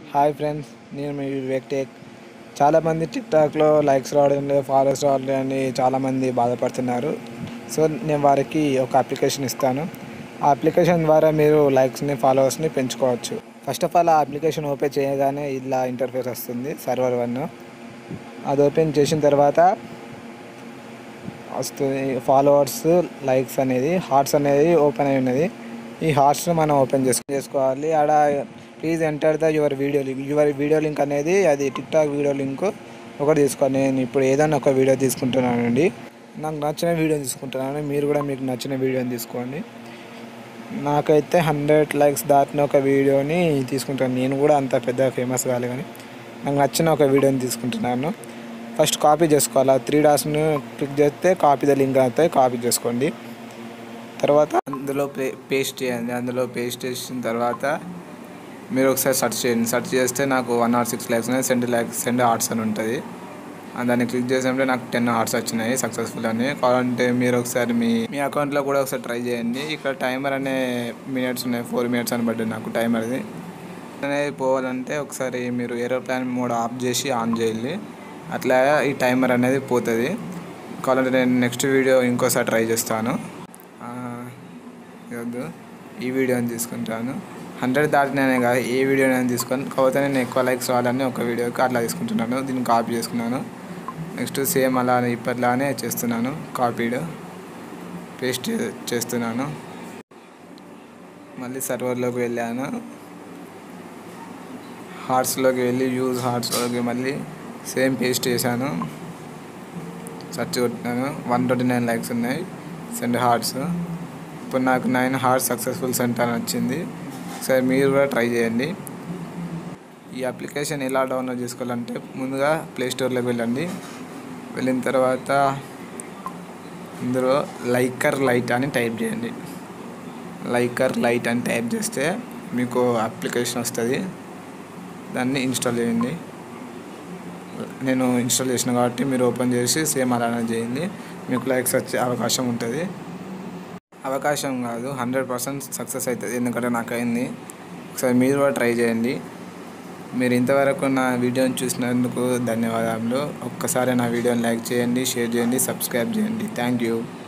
hi friends నేను మీ Vivek take చాలామంది టిక్టాక్లో likes రావడం లేదు ఫాలోవర్స్ రావడం లేదు అని చాలామంది బాధపడుతున్నారు సో నేను వారికి ఒక అప్లికేషన్ ఇస్తాను ఆ అప్లికేషన్ ద్వారా మీరు లైక్స్ని ఫాలోవర్స్ని పెంచుకోవచ్చు ఫస్ట్ ఆఫ్ ఆల్ ఆ అప్లికేషన్ ఓపెన్ చేయగానే ఇలా ఇంటర్ఫేస్ వస్తుంది సర్వర్ వన్ అది ఓపెన్ చేసిన తర్వాత వస్తుంది ఫాలోవర్స్ లైక్స్ అనేది హార్ట్స్ అనేది ఓపెన్ అయి ఉన్నది ఈ హార్ట్స్ మనం ఓపెన్ చేసుకో చేసుకోవాలి ఆడ please enter the your video link your video link అనేది అది టిక్ టాక్ వీడియో లింక్ ఒకటి తీసుకోండి నేను ఇప్పుడు ఏదైనా ఒక వీడియో తీసుకుంటున్నానండి నాకు నచ్చిన వీడియో తీసుకుంటున్నాను మీరు కూడా మీకు నచ్చిన వీడియోని తీసుకోండి నాకైతే హండ్రెడ్ లైక్స్ దాటిన ఒక వీడియోని తీసుకుంటాను నేను కూడా అంత పెద్ద ఫేమస్ కాలే కానీ నాకు నచ్చిన ఒక వీడియోని తీసుకుంటున్నాను ఫస్ట్ కాపీ చేసుకోవాలి ఆ త్రీ డాట్స్ను క్లిక్ చేస్తే కాపీ ద లింక్ అవుతాయి కాపీ చేసుకోండి తర్వాత అందులో పే పేస్ట్ చేయండి అందులో పేస్ట్ చేసిన తర్వాత మీరు ఒకసారి సెర్చ్ చేయండి సెర్చ్ చేస్తే నాకు వన్ ఆర్ సిక్స్ ల్యాక్స్ ఉన్నాయి సెండ్ ల్యాక్స్ సెండ్ హార్ట్స్ అని ఉంటుంది ఆ దాన్ని క్లిక్ చేసామంటే నాకు టెన్ హార్ట్స్ వచ్చినాయి సక్సెస్ఫుల్ అని కావాలంటే మీరు ఒకసారి మీ మీ అకౌంట్లో కూడా ఒకసారి ట్రై చేయండి ఇక్కడ టైమర్ అనే మినిట్స్ ఉన్నాయి ఫోర్ మినిట్స్ అని పడ్డది నాకు టైమర్ది అనేది పోవాలంటే ఒకసారి మీరు ఏరోప్లాన్ మోడ్ ఆఫ్ చేసి ఆన్ చేయాలి అట్లా ఈ టైమర్ అనేది పోతుంది కావాలంటే నేను నెక్స్ట్ వీడియో ఇంకోసారి ట్రై చేస్తాను ఆ, వద్దు ఈ వీడియోని తీసుకుంటాను హండ్రెడ్ దాటినానే కాదు ఏ వీడియో నేను తీసుకొని కాకపోతే నేను ఎక్కువ లైక్స్ రావాలని ఒక వీడియోకి అట్లా తీసుకుంటున్నాను దీన్ని కాపీ చేసుకున్నాను నెక్స్ట్ సేమ్ అలా ఇప్పట్లానే చేస్తున్నాను కాపీడ్ పేస్ట్ చేస్తున్నాను మళ్ళీ సర్వర్లోకి వెళ్ళాను హార్ట్స్లోకి వెళ్ళి యూజ్ హార్ట్స్లోకి మళ్ళీ సేమ్ పేస్ట్ చేశాను సెర్చ్ కొట్టినాను వన్ ట్వంటీ నైన్ లైక్స్ ఉన్నాయి సెండ్ హార్ట్స్ ఇప్పుడు నాకు నైన్ హార్ట్స్ సక్సెస్ఫుల్ సెంటర్ అని వచ్చింది సరే మీరు కూడా ట్రై చేయండి ఈ అప్లికేషన్ ఎలా డౌన్లోడ్ చేసుకోవాలంటే ముందుగా ప్లే స్టోర్లోకి వెళ్ళండి వెళ్ళిన తర్వాత ఇందులో లైకర్ లైట్ అని టైప్ చేయండి లైకర్ లైట్ అని టైప్ చేస్తే మీకు అప్లికేషన్ వస్తుంది దాన్ని ఇన్స్టాల్ చేయండి నేను ఇన్స్టాల్ చేసిన కాబట్టి మీరు ఓపెన్ చేసి సేమ్ అలానే చేయండి మీకు లైక్స్ వచ్చే అవకాశం ఉంటుంది అవకాశం కాదు హండ్రెడ్ పర్సెంట్ సక్సెస్ అవుతుంది ఎందుకంటే నాకు అయింది ఒకసారి మీరు కూడా ట్రై చేయండి మీరు ఇంతవరకు నా వీడియోని చూసినందుకు ధన్యవాదాలు ఒక్కసారి నా వీడియోని లైక్ చేయండి షేర్ చేయండి సబ్స్క్రైబ్ చేయండి థ్యాంక్ యూ